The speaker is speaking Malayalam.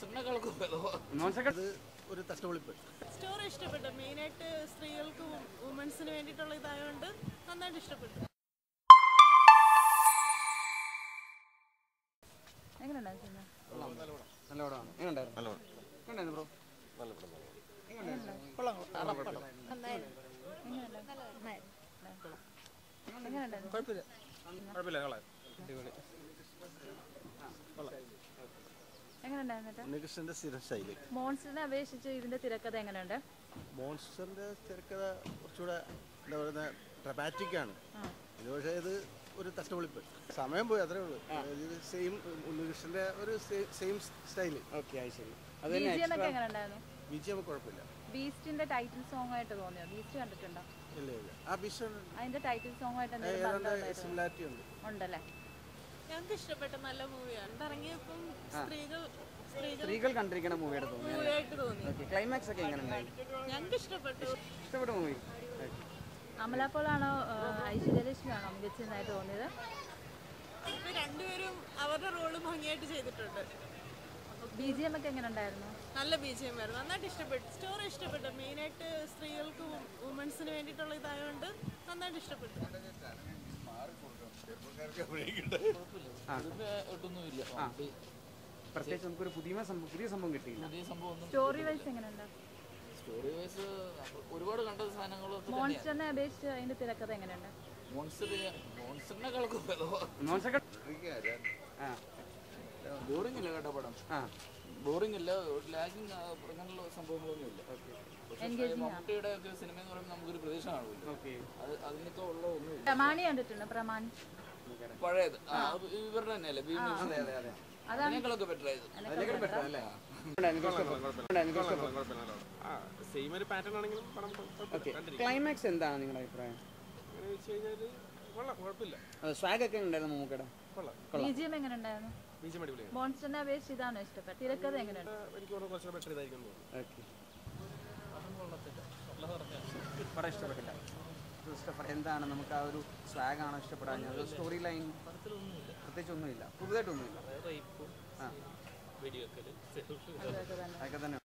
മോൺസ്റ്ററിനെക്കാളൊക്കെ മോൺസ്റ്റർ അത് ഒരു തഷ്ടപൊളിപ്പ് സ്റ്റോറി ഇഷ്ടപ്പെട്ടു മെയിനായിട്ട് സ്ത്രീകൾക്ക് വുമൻസിന് വേണ്ടിയിട്ടുള്ള ഇതായതുകൊണ്ട് നന്നായിട്ട് ഇഷ്ടപ്പെട്ടു എങ്ങനെയുണ്ടായിരുന്നു സിനിമ നല്ല പടമാണ് എങ്ങനെയുണ്ടായിരുന്നു എങ്ങനെയുണ്ടായിരുന്നു ബ്രോ എങ്ങനെയുണ്ടായിരുന്നു എങ്ങനെയുണ്ടായിരുന്നു ചേട്ടാ? ഉണ്ണികൃഷ്ണന്റെ സ്ഥിരം ശൈലി മോൺസ്റ്ററിനെ അപേക്ഷിച്ച് ഇതിന്റെ തിരക്കഥ എങ്ങനെയുണ്ട് മോൺസ്റ്ററിന്റെ തിരക്കഥ കുറച്ചുകൂടെ എന്താ പറയുന്ന ഡ്രമാറ്റിക് ആണ് ഇത് പക്ഷേ ഇത് ഒരു തഷ്ടപൊളിപ്പ് സമയം പോയി അത്രേ ഉള്ളൂ ഇത് സെയിം ഉണ്ണികൃഷ്ണന്റെ ഒരു സെയിം സ്റ്റൈല് ഓക്കെ അത് ശരി അത് ബി തന്നെ ജി എം ഒക്കെ എങ്ങനെയുണ്ടായിരുന്നു ബി ജി എം കുഴപ്പമില്ല ബീസ്റ്റിന്റെ ടൈറ്റിൽ സോങ് ആയിട്ട് തോന്നിയോ ബീസ്റ്റ് കണ്ടിട്ടുണ്ടോ ഇല്ല ഇല്ല ആ ബിഷൻ അതിന്റെ ടൈറ്റിൽ സോങ് ആയിട്ട് എന്തെങ്കിലും ഏതാണ്ട് ബന്ധമുണ്ടായിരുന്നോ? സിമിലാരിറ്റി ഉണ്ട് ഉണ്ടല്ലേ ഞങ്ങൾക്ക് ഇഷ്ടപ്പെട്ട നല്ല മൂവിയാണ് ഇറങ്ങിയപ്പം സ്ത്രീകൾ സ്ത്രീകൾ സ്ത്രീകൾ കണ്ടിരിക്കുന്ന മൂവിയുടെ തോന്നി മൂവിയായിട്ട് തോന്നി ഓക്കെ ക്ലൈമാക്സ് ഒക്കെ എങ്ങനെയുണ്ടായി ഞങ്ങൾക്ക് ഇഷ്ടപ്പെട്ടു ഇഷ്ടപ്പെട്ട മൂവി അമല പോളാണോ ഐശ്വര്യ ലക്ഷ്മി ആണോ മികച്ചതായിട്ട് തോന്നിയത് ഇപ്പൊ രണ്ടുപേരും അവരുടെ റോള് ഭംഗിയായിട്ട് ചെയ്തിട്ടുണ്ട് ബി ജി എം ഒക്കെ എങ്ങനെ ഉണ്ടായിരുന്നു നല്ല ബി ജി എം ആയിരുന്നു നന്നായിട്ട് ഇഷ്ടപ്പെട്ടു സ്റ്റോറി ഇഷ്ടപ്പെട്ടു മെയിനായിട്ട് സ്ത്രീകൾക്ക് വുമൻസിന് വേണ്ടിയിട്ടുള്ള ഇതായതുകൊണ്ട് നന്നായിട്ട് ഇഷ്ടപ്പെട്ടു ഒട്ടൊന്നുമില്ല പ്രത്യേകിച്ച് നമുക്കൊരു പുതിയ സംഭവം പുതിയ സംഭവം കിട്ടിയില്ല പുതിയ സംഭവം ഒന്നും സ്റ്റോറി വൈസ് എങ്ങനെയുണ്ട് സ്റ്റോറി വൈസ് ഒരുപാട് കണ്ട സാധനങ്ങളൊക്കെ തന്നെയാണ് മോൺസ്റ്ററിനെ അപേക്ഷിച്ച് അതിന്റെ തിരക്കഥ എങ്ങനെയുണ്ട് മോൺസ്റ്റർ മോൺസ്റ്ററിനെക്കാളൊക്കെ മോൺസ്റ്റർ ആ ബോറിംഗ് ഇല്ല കേട്ടോ പടം ആ ബോറിംഗ് ഇല്ല ലാഗിങ് അങ്ങനെയുള്ള സംഭവങ്ങളൊന്നും ഇല്ല പക്ഷേ മമ്മൂട്ടിയുടെ ഒക്കെ സിനിമ എന്ന് പറയുമ്പോൾ നമുക്കൊരു പ്രതീക്ഷ കാണുമല്ലോ ഓക്കെ അത് അതിനൊക്കെ ഉള്ള ഒന്നുമില്ല പ്രമാണി കണ്ടിട്ടുണ്ട് പ്രമാണി പഴയത് ആ, അത് ഇവരുടെ തന്നെയല്ലേ ഭീമ അതെ അതെ അതെ അതിനേക്കാളൊക്കെ ബെറ്റർ ആയത് അതിലേക്കാൾ ബെറ്റർ അല്ലേ സെയിം ഒരു പാറ്റേൺ ആണെങ്കിലും പടം കുഴപ്പമില്ല. ഓക്കെ കണ്ടിരിക്കാം. ക്ലൈമാക്സ് എന്താണ് നിങ്ങളുടെ അഭിപ്രായം അങ്ങനെ വെച്ച് കഴിഞ്ഞാൽ കൊള്ളാം കുഴപ്പമില്ല അത് സ്വാഗ് ഒക്കെ ഉണ്ടായിരുന്നു മൂക്കട കൊള്ളാം ബി ജി എം എങ്ങനെ ഉണ്ടായിരുന്നു ബീജം അടിപൊളിയാണ് മോൺസ്റ്ററിനെ അപേക്ഷിച്ച് ഇതാണോ ഇഷ്ടപ്പെട്ടത് തിരക്കഥ എങ്ങനെയുണ്ട് എനിക്ക് തോന്നുന്നു കുറച്ചുകൂടെ ബെറ്റർ ഇതായിരിക്കും എന്ന് തോന്നുന്നു ഓക്കെ പടം ഇഷ്ടപ്പെട്ടില്ല ക്രിസ്റ്റഫർ എന്താണ് നമുക്ക് ആ ഒരു സ്വാഗ് ആണോ ഇഷ്ടപ്പെടാൻ സ്റ്റോറി ലൈൻ പ്രത്യേകിച്ച് ഒന്നുമില്ല പുതുതായിട്ടൊന്നുമില്ല ആ അതൊക്കെ തന്നെ അതൊക്കെ തന്നെ